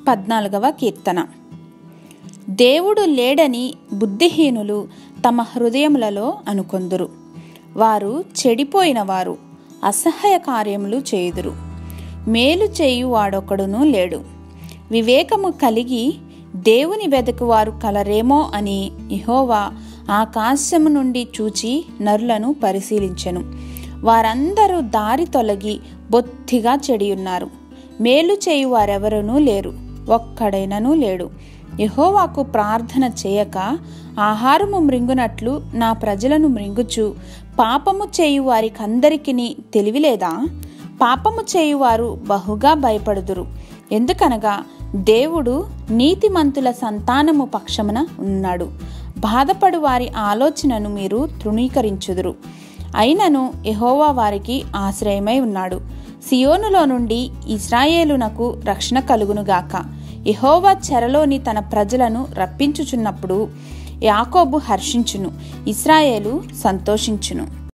పద్నాలుగవ కీర్తన దేవుడు లేడని బుద్ధిహీనులు తమ హృదయములలో అనుకొందురు వారు చెడిపోయిన వారు అసహ్య కార్యములు చేయుదురు మేలు చేయు వాడొకడును లేడు వివేకము కలిగి దేవుని వెదకువారు కలరేమో అని ఇహోవా ఆకాశము నుండి చూచి నరులను పరిశీలించెను వారందరూ దారి తొలగి బొత్తిగా చెడియున్నారు మేలు చేయు వారెవరనూ లేరు ఒక్కడైనను లేడు యహోవాకు ప్రార్థన చేయక ఆహారము మృంగునట్లు నా ప్రజలను మృంగుచు పాపము చేయు వారికందరికిని తెలివిలేదా పాపము చేయువారు బహుగా భయపడుదురు ఎందుకనగా దేవుడు నీతిమంతుల సంతానము పక్షమున ఉన్నాడు బాధపడు వారి ఆలోచనను మీరు తృణీకరించుదురు అయినను యహోవా వారికి ఆశ్రయమై ఉన్నాడు సియోనులో నుండి ఇస్రాయేలునకు రక్షణ కలుగునుగాక యహోవా చెరలోని తన ప్రజలను రప్పించుచున్నప్పుడు యాకోబు హర్షించును ఇస్రాయేలు సంతోషించును